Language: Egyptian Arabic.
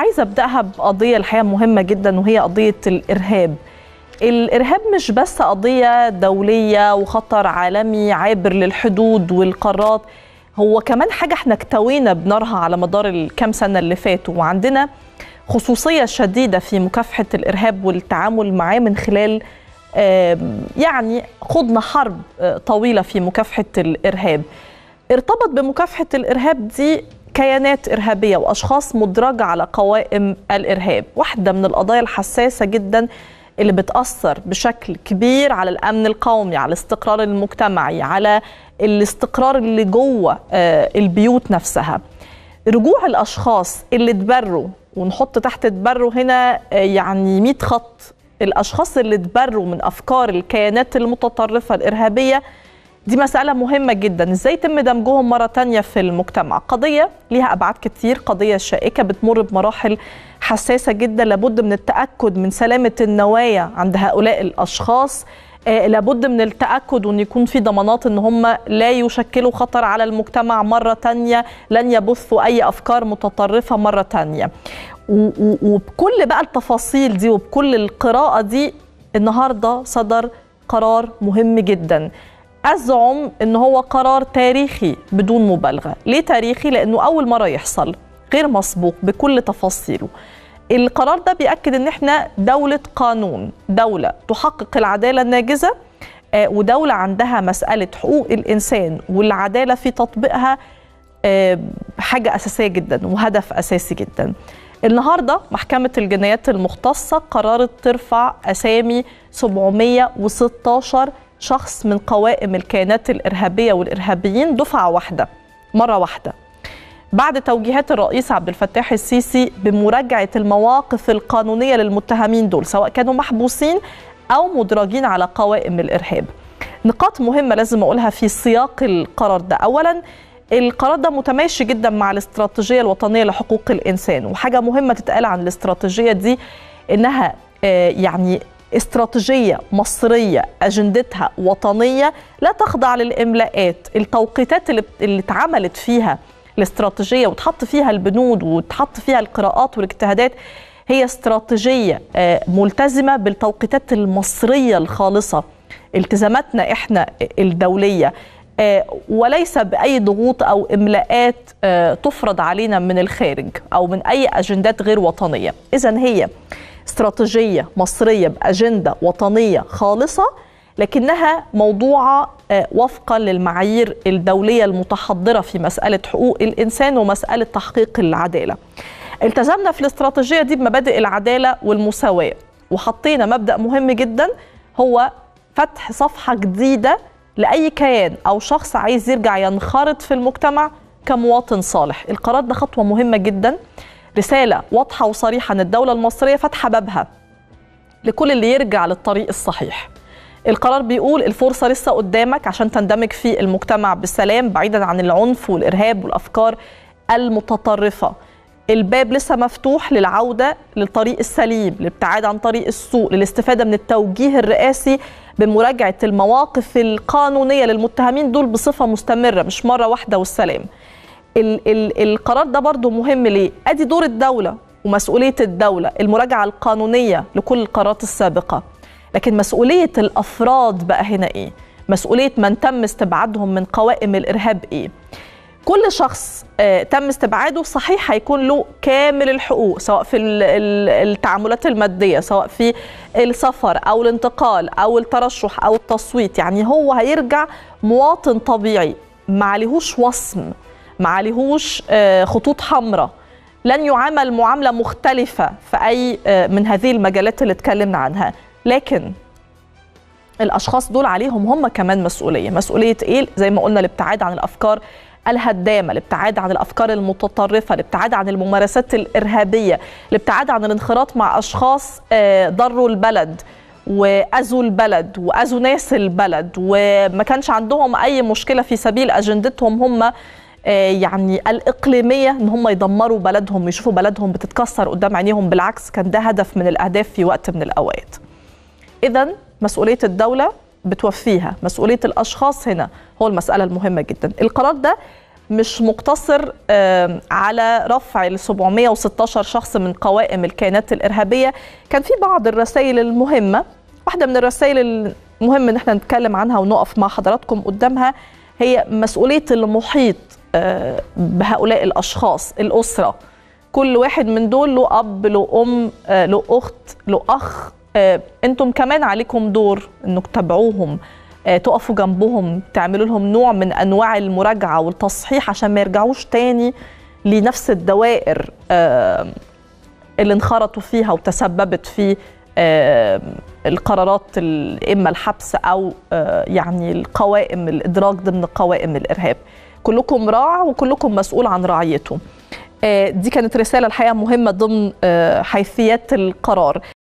عايزه ابداها بقضيه الحقيقه مهمه جدا وهي قضيه الارهاب الارهاب مش بس قضيه دوليه وخطر عالمي عابر للحدود والقارات هو كمان حاجه احنا اكتوينا بنارها على مدار الكام سنه اللي فاتوا وعندنا خصوصيه شديده في مكافحه الارهاب والتعامل معاه من خلال يعني خضنا حرب طويله في مكافحه الارهاب ارتبط بمكافحه الارهاب دي كيانات إرهابية وأشخاص مدرجة على قوائم الإرهاب واحدة من القضايا الحساسة جدا اللي بتأثر بشكل كبير على الأمن القومي على الاستقرار المجتمعي على الاستقرار اللي جوه البيوت نفسها رجوع الأشخاص اللي تبروا ونحط تحت تبروا هنا يعني 100 خط الأشخاص اللي تبروا من أفكار الكيانات المتطرفة الإرهابية دي مسألة مهمة جدا ازاي يتم دمجهم مرة تانية في المجتمع قضية ليها أبعاد كتير قضية شائكة بتمر بمراحل حساسة جدا لابد من التأكد من سلامة النوايا عند هؤلاء الأشخاص آه لابد من التأكد وأن يكون في ضمانات أن هم لا يشكلوا خطر على المجتمع مرة تانية لن يبثوا أي أفكار متطرفة مرة تانية وبكل بقى التفاصيل دي وبكل القراءة دي النهاردة صدر قرار مهم جدا أزعم أن هو قرار تاريخي بدون مبالغة ليه تاريخي؟ لأنه أول مرة يحصل غير مسبوق بكل تفاصيله القرار ده بيأكد أن احنا دولة قانون دولة تحقق العدالة الناجزة آه ودولة عندها مسألة حقوق الإنسان والعدالة في تطبيقها آه حاجة أساسية جدا وهدف أساسي جدا النهاردة محكمة الجنايات المختصة قررت ترفع أسامي 716 شخص من قوائم الكيانات الإرهابية والإرهابيين دفعة واحدة مرة واحدة بعد توجيهات الرئيس عبد الفتاح السيسي بمراجعة المواقف القانونية للمتهمين دول سواء كانوا محبوسين أو مدرجين على قوائم الإرهاب نقاط مهمة لازم أقولها في سياق القرار ده أولا القرار ده متماشي جدا مع الاستراتيجية الوطنية لحقوق الإنسان وحاجة مهمة تتقال عن الاستراتيجية دي إنها يعني استراتيجية مصرية أجندتها وطنية لا تخضع للإملاءات التوقيتات اللي, اللي اتعملت فيها الاستراتيجية وتحط فيها البنود وتحط فيها القراءات والاجتهادات هي استراتيجية ملتزمة بالتوقيتات المصرية الخالصة التزاماتنا إحنا الدولية وليس بأي ضغوط أو إملاءات تفرض علينا من الخارج أو من أي أجندات غير وطنية إذا هي استراتيجية مصرية بأجندة وطنية خالصة لكنها موضوعة وفقا للمعايير الدولية المتحضرة في مسألة حقوق الإنسان ومسألة تحقيق العدالة التزمنا في الاستراتيجية دي بمبادئ العدالة والمساواة وحطينا مبدأ مهم جدا هو فتح صفحة جديدة لأي كيان أو شخص عايز يرجع ينخرط في المجتمع كمواطن صالح القرار ده خطوة مهمة جداً رسالة واضحة وصريحة أن الدولة المصرية فاتحة بابها لكل اللي يرجع للطريق الصحيح القرار بيقول الفرصة لسه قدامك عشان تندمج في المجتمع بالسلام بعيدا عن العنف والإرهاب والأفكار المتطرفة الباب لسه مفتوح للعودة للطريق السليم للابتعاد عن طريق السوء للاستفادة من التوجيه الرئاسي بمراجعة المواقف القانونية للمتهمين دول بصفة مستمرة مش مرة واحدة والسلام ال ال القرار ده برضو مهم ليه؟ ادي دور الدولة ومسؤولية الدولة المراجعة القانونية لكل القرارات السابقة لكن مسؤولية الأفراد بقى هنا إيه؟ مسؤولية من تم استبعادهم من قوائم الإرهاب إيه؟ كل شخص آه تم استبعاده صحيح هيكون له كامل الحقوق سواء في التعاملات المادية سواء في السفر أو الانتقال أو الترشح أو التصويت يعني هو هيرجع مواطن طبيعي ما عليهوش وصم ما عليهوش خطوط حمراء لن يعامل معاملة مختلفة في أي من هذه المجالات اللي اتكلمنا عنها لكن الأشخاص دول عليهم هم كمان مسؤولية مسؤولية إيه؟ زي ما قلنا الابتعاد عن الأفكار الهدامة الابتعاد عن الأفكار المتطرفة الابتعاد عن الممارسات الإرهابية الابتعاد عن الانخراط مع أشخاص ضروا البلد واذوا البلد واذوا ناس البلد وما كانش عندهم اي مشكله في سبيل اجندتهم هم يعني الإقليمية إن هم يدمروا بلدهم يشوفوا بلدهم بتتكسر قدام عينيهم بالعكس كان ده هدف من الأهداف في وقت من الأوقات إذا مسؤولية الدولة بتوفيها مسؤولية الأشخاص هنا هو المسألة المهمة جدا القرار ده مش مقتصر آه، على رفع ال 716 شخص من قوائم الكيانات الارهابيه كان في بعض الرسائل المهمه واحده من الرسائل المهم ان احنا نتكلم عنها ونقف مع حضراتكم قدامها هي مسؤوليه المحيط آه، بهؤلاء الاشخاص الاسره كل واحد من دول له اب له ام آه، له اخت له اخ آه، انتم كمان عليكم دور انك تتابعوهم آه، تقفوا جنبهم تعملوا لهم نوع من انواع المراجعه والتصحيح عشان ما يرجعوش تاني لنفس الدوائر آه، اللي انخرطوا فيها وتسببت في آه، القرارات ال- اما الحبس او آه، يعني القوائم الادراج ضمن قوائم الارهاب كلكم راع وكلكم مسؤول عن رعيته آه، دي كانت رساله الحقيقه مهمه ضمن آه، حيثيات القرار